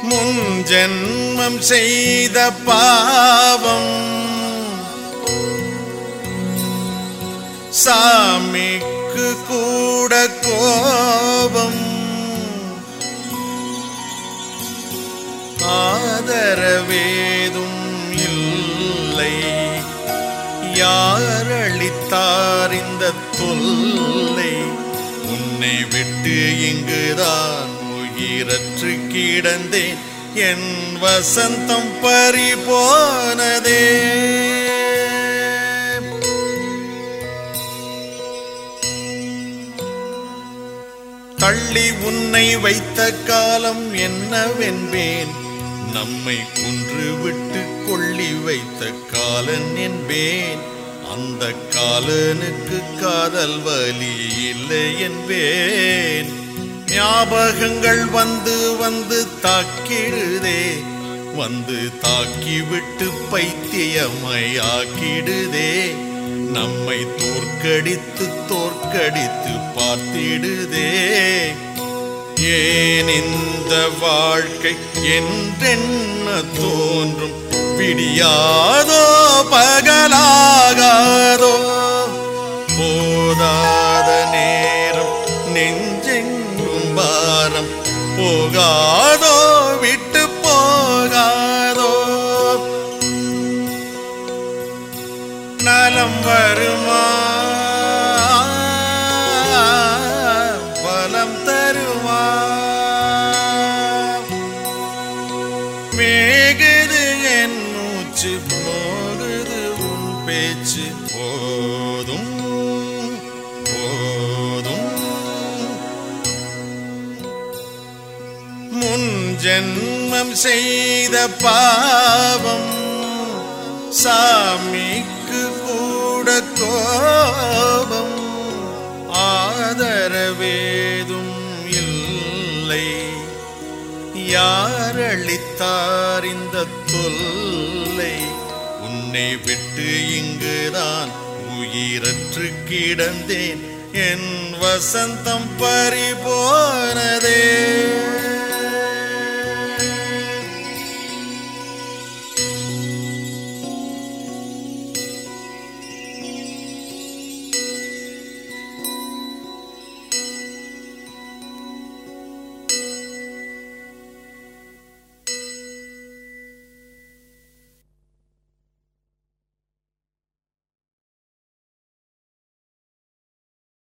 முன் ஜென்மம் செய்த பாவம் சாமிக்கு கூட கோபம் ஆதரவேதும் இல்லை யாரளித்தார் இந்த தொல்லை உன்னை விட்டு இங்குதான் உயிரற்று கிடந்தேன் என் வசந்தம் பறி போனதே தள்ளி உன்னை வைத்த காலம் என்னவென்பேன் நம்மை கொன்று விட்டு கொள்ளி வைத்த காலன் என்பேன் அந்த காலனுக்கு காதல் வலி இல்லை என்பேன் ஞாபகங்கள் வந்து வந்து தாக்கிடுதே வந்து தாக்கி விட்டு பைத்தியமாய் ஆக்கிடுதே நம்மை தோற்கடித்து தோற்கடித்து பார்த்திடுதே ஏன் இந்த வாழ்க்கை என்றென்ன தோன்றும் பிடியாதோ பகலாகாதோ போதாத நேரம் நெஞ்செங்கும் பாரம் போகாதோ விட்டு போகாதோ நலம் வருமா பலம் தருமா மேகுது என் மூச்சு போகுது உன் பேச்சு போதும் போதும் முன் ஜென்மம் செய்த பாவம் சாமிக்கு கூட கோபம் ஆதரவேதும் இல்லை யாரளித்தார் இந்த தொல்லை உன்னை விட்டு இங்குதான் உயிரற்று கிடந்தேன் என் வசந்தம் பறி போனதே